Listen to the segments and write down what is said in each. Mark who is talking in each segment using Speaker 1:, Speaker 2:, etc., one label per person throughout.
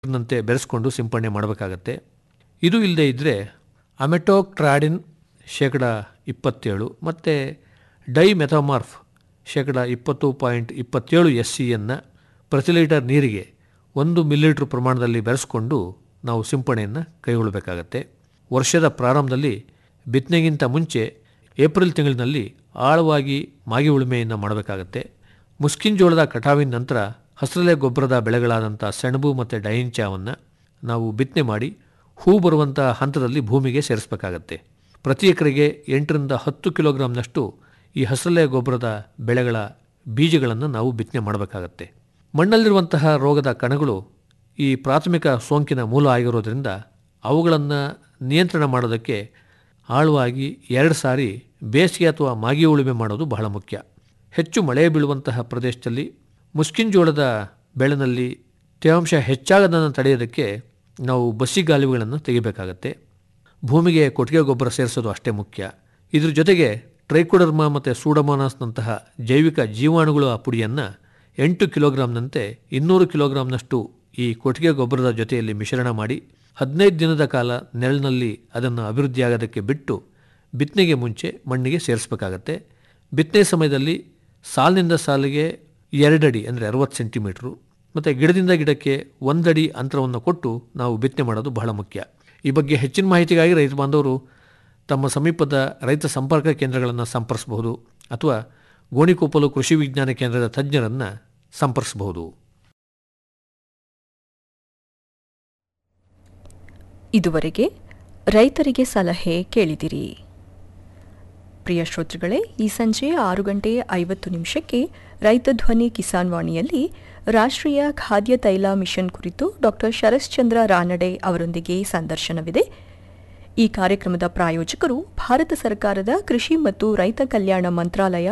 Speaker 1: ನಂತೆ ಬೆರೆಸ್ಕೊಂಡು ಸಿಂಪಡಣೆ ಮಾಡಬೇಕಾಗತ್ತೆ ಇದು ಇಲ್ಲದೆ ಇದ್ದರೆ ಅಮೆಟೋಕ್ಟ್ರಾಡಿನ್ ಶೇಕಡ ಇಪ್ಪತ್ತೇಳು ಮತ್ತು ಡೈಮೆಥಾಮಾರ್ಫ್ ಶೇಕಡ ಇಪ್ಪತ್ತು ಪಾಯಿಂಟ್ ಇಪ್ಪತ್ತೇಳು ಎಸ್ ಸಿಯನ್ನು ಪ್ರತಿ ಲೀಟರ್ ನೀರಿಗೆ ಒಂದು ಮಿಲಿಲೀಟ್ರ್ ಪ್ರಮಾಣದಲ್ಲಿ ಬೆರೆಸ್ಕೊಂಡು ನಾವು ಸಿಂಪಡಣೆಯನ್ನು ಕೈಗೊಳ್ಳಬೇಕಾಗತ್ತೆ ವರ್ಷದ ಪ್ರಾರಂಭದಲ್ಲಿ ಬಿತ್ತನೆಗಿಂತ ಮುಂಚೆ ಏಪ್ರಿಲ್ ತಿಂಗಳಿನಲ್ಲಿ ಆಳವಾಗಿ ಮಾಗಿ ಉಳುಮೆಯನ್ನು ಮಾಡಬೇಕಾಗತ್ತೆ ಮುಸ್ಕಿನ್ ಜೋಳದ ಕಟಾವಿನ ನಂತರ ಹಸಿರೆಲೆ ಗೊಬ್ಬರದ ಬೆಳೆಗಳಾದಂಥ ಸೆಣಬು ಮತ್ತು ಡೈಂಚಾವನ್ನು ನಾವು ಬಿತ್ತನೆ ಮಾಡಿ ಹೂ ಬರುವಂಥ ಹಂತದಲ್ಲಿ ಭೂಮಿಗೆ ಸೇರಿಸಬೇಕಾಗತ್ತೆ ಪ್ರತಿ ಎಕರೆಗೆ ಎಂಟರಿಂದ ಹತ್ತು ಕಿಲೋಗ್ರಾಂನಷ್ಟು ಈ ಹಸಿರೆಲೆ ಗೊಬ್ಬರದ ಬೆಳೆಗಳ ಬೀಜಗಳನ್ನು ನಾವು ಬಿತ್ತನೆ ಮಾಡಬೇಕಾಗತ್ತೆ ಮಣ್ಣಲ್ಲಿರುವಂತಹ ರೋಗದ ಕಣಗಳು ಈ ಪ್ರಾಥಮಿಕ ಸೋಂಕಿನ ಮೂಲ ಆಗಿರೋದ್ರಿಂದ ಅವುಗಳನ್ನು ನಿಯಂತ್ರಣ ಮಾಡೋದಕ್ಕೆ ಆಳವಾಗಿ ಎರಡು ಸಾರಿ ಬೇಸಿಗೆ ಅಥವಾ ಮಾಗಿ ಉಳುಮೆ ಮಾಡೋದು ಬಹಳ ಮುಖ್ಯ ಹೆಚ್ಚು ಮಳೆ ಬೀಳುವಂತಹ ಪ್ರದೇಶದಲ್ಲಿ ಮುಸ್ಕಿನ್ ಜೋಳದ ಬೆಳೆನಲ್ಲಿ ತೇವಾಂಶ ಹೆಚ್ಚಾಗದನ್ನು ತಡೆಯೋದಕ್ಕೆ ನಾವು ಬಸಿಗಾಲುವೆಗಳನ್ನು ತೆಗಿಬೇಕಾಗತ್ತೆ ಭೂಮಿಗೆ ಕೊಟ್ಟಿಗೆ ಗೊಬ್ಬರ ಸೇರಿಸೋದು ಅಷ್ಟೇ ಮುಖ್ಯ ಇದ್ರ ಜೊತೆಗೆ ಟ್ರೈಕೋಡರ್ಮಾ ಮತ್ತು ಸೂಡಮೋನಾಸ್ನಂತಹ ಜೈವಿಕ ಜೀವಾಣುಗಳ ಪುಡಿಯನ್ನು ಎಂಟು ಕಿಲೋಗ್ರಾಂನಂತೆ ಇನ್ನೂರು ಕಿಲೋಗ್ರಾಂನಷ್ಟು ಈ ಕೊಟ್ಟಿಗೆ ಗೊಬ್ಬರದ ಜೊತೆಯಲ್ಲಿ ಮಿಶ್ರಣ ಮಾಡಿ ಹದಿನೈದು ದಿನದ ಕಾಲ ನೆರಳಿನಲ್ಲಿ ಅದನ್ನು ಅಭಿವೃದ್ಧಿಯಾಗೋದಕ್ಕೆ ಬಿಟ್ಟು ಬಿತ್ತನೆಗೆ ಮುಂಚೆ ಮಣ್ಣಿಗೆ ಸೇರಿಸಬೇಕಾಗತ್ತೆ ಬಿತ್ತನೆ ಸಮಯದಲ್ಲಿ ಸಾಲಿನಿಂದ ಸಾಲಿಗೆ ಎರಡಡಿ ಅಂದರೆ ಅರವತ್ತು ಸೆಂಟಿಮೀಟ್ರು ಮತ್ತು ಗಿಡದಿಂದ ಗಿಡಕ್ಕೆ ಒಂದಡಿ ಅಂತರವನ್ನು ಕೊಟ್ಟು ನಾವು ಬಿತ್ತನೆ ಮಾಡೋದು ಬಹಳ ಮುಖ್ಯ ಈ ಬಗ್ಗೆ ಹೆಚ್ಚಿನ ಮಾಹಿತಿಗಾಗಿ ರೈತ ಬಾಂಧವರು ತಮ್ಮ ಸಮೀಪದ ರೈತ ಸಂಪರ್ಕ ಕೇಂದ್ರಗಳನ್ನು ಸಂಪರ್ಕಿಸಬಹುದು ಅಥವಾ ಗೋಣಿಕೊಪ್ಪಲು ಕೃಷಿ ವಿಜ್ಞಾನ ಕೇಂದ್ರದ ತಜ್ಞರನ್ನು ಸಂಪರ್ಕಿಸಬಹುದು
Speaker 2: ಇದುವರೆಗೆ ರೈತರಿಗೆ ಸಲಹೆ ಕೇಳಿದಿರಿ ಪ್ರಿಯ ಶ್ರೋತೃಗಳೇ ಈ ಸಂಜೆ ಆರು ಗಂಟೆ ಐವತ್ತು ನಿಮಿಷಕ್ಕೆ ರೈತ ಧ್ವನಿ ಕಿಸಾನ್ ವಾಣಿಯಲ್ಲಿ ರಾಷ್ಟ್ರೀಯ ಖಾದ್ಯ ತೈಲ ಮಿಷನ್ ಕುರಿತು ಡಾಕ್ಟರ್ ಶರಶ್ಚಂದ್ರ ರಾನಡೆ ಅವರೊಂದಿಗೆ ಸಂದರ್ಶನವಿದೆ ಈ ಕಾರ್ಯಕ್ರಮದ ಪ್ರಾಯೋಜಕರು ಭಾರತ ಸರ್ಕಾರದ ಕೃಷಿ ಮತ್ತು ರೈತ ಕಲ್ಯಾಣ ಮಂತ್ರಾಲಯ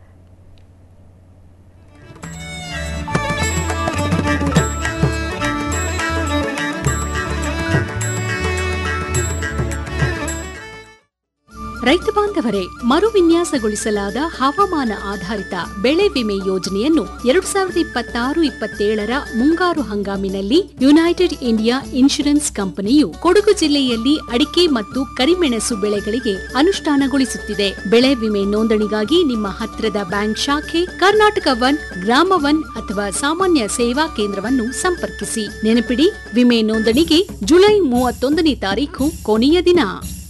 Speaker 3: ರೈತ ಬಾಂಧವರೇ ಮರು ವಿನ್ಯಾಸಗೊಳಿಸಲಾದ ಹವಾಮಾನ ಆಧಾರಿತ ಬೆಳೆ ವಿಮೆ ಯೋಜನೆಯನ್ನು ಎರಡು ಸಾವಿರದ ಇಪ್ಪತ್ತಾರು ಇಪ್ಪತ್ತೇಳರ ಮುಂಗಾರು ಹಂಗಾಮಿನಲ್ಲಿ ಯುನೈಟೆಡ್ ಇಂಡಿಯಾ ಇನ್ಶೂರೆನ್ಸ್ ಕಂಪನಿಯು ಕೊಡಗು ಜಿಲ್ಲೆಯಲ್ಲಿ ಅಡಿಕೆ ಮತ್ತು ಕರಿಮೆಣಸು ಬೆಳೆಗಳಿಗೆ ಅನುಷ್ಠಾನಗೊಳಿಸುತ್ತಿದೆ ಬೆಳೆ ವಿಮೆ ನೋಂದಣಿಗಾಗಿ ನಿಮ್ಮ ಹತ್ತಿರದ ಬ್ಯಾಂಕ್ ಶಾಖೆ ಕರ್ನಾಟಕ ಒನ್ ಗ್ರಾಮ ಒನ್ ಅಥವಾ ಸಾಮಾನ್ಯ ಸೇವಾ ಕೇಂದ್ರವನ್ನು ಸಂಪರ್ಕಿಸಿ ನೆನಪಿಡಿ ವಿಮೆ ನೋಂದಣಿಗೆ ಜುಲೈ ಮೂವತ್ತೊಂದನೇ ತಾರೀಖು ಕೊನೆಯ ದಿನ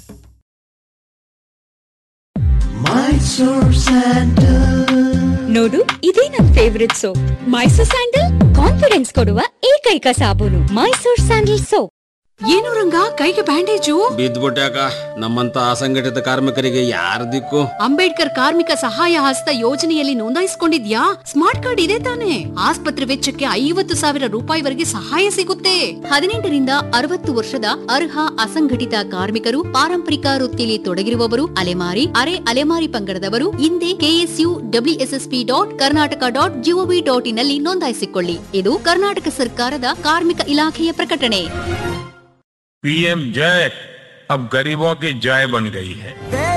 Speaker 4: ನೋಡು ಇದೇ ನನ್ favourite soap Mysore sandal confidence ಕೊಡುವ ಏಕೈಕ ಸಾಬೂನು ಮೈಸೂರ್ ಸ್ಯಾಂಡಲ್ ಸೋಪ್
Speaker 3: ಏನು ರಂಗ ಕೈಗೆ ಬ್ಯಾಂಡೇಜು
Speaker 5: ಬಿದ್ದ್ಬಿಟ್ಯಾಕ ನಮ್ಮಂತ ಅಸಂಘಟಿತ ಕಾರ್ಮಿಕರಿಗೆ ಯಾರ ದಿಕ್ಕು
Speaker 3: ಅಂಬೇಡ್ಕರ್ ಕಾರ್ಮಿಕ ಸಹಾಯ ಹಸ್ತ ಯೋಜನೆಯಲ್ಲಿ ನೋಂದಾಯಿಸಿಕೊಂಡಿದ್ಯಾ ಸ್ಮಾರ್ಟ್ ಕಾರ್ಡ್ ಇದೆ ತಾನೆ ಆಸ್ಪತ್ರೆ ವೆಚ್ಚಕ್ಕೆ ಐವತ್ತು ಸಾವಿರ ರೂಪಾಯಿವರೆಗೆ ಸಹಾಯ ಸಿಗುತ್ತೆ ಹದಿನೆಂಟರಿಂದ ಅರವತ್ತು ವರ್ಷದ ಅರ್ಹ ಅಸಂಘಟಿತ ಕಾರ್ಮಿಕರು ಪಾರಂಪರಿಕ ವೃತ್ತಿಯಲ್ಲಿ ತೊಡಗಿರುವವರು ಅಲೆಮಾರಿ ಅರೆ ಅಲೆಮಾರಿ ಪಂಗಡದವರು ಹಿಂದೆ KSU WSSP dot Karnataka dot GOV dot in ನಲ್ಲಿ ನೋಂದಾಯಿಸಿಕೊಳ್ಳಿ ಇದು ಕರ್ನಾಟಕ ಸರ್ಕಾರದ ಕಾರ್ಮಿಕ ಇಲಾಖೆಯ ಪ್ರಕಟಣೆ
Speaker 6: पीएम जय अब गरीबों की जय बन गई है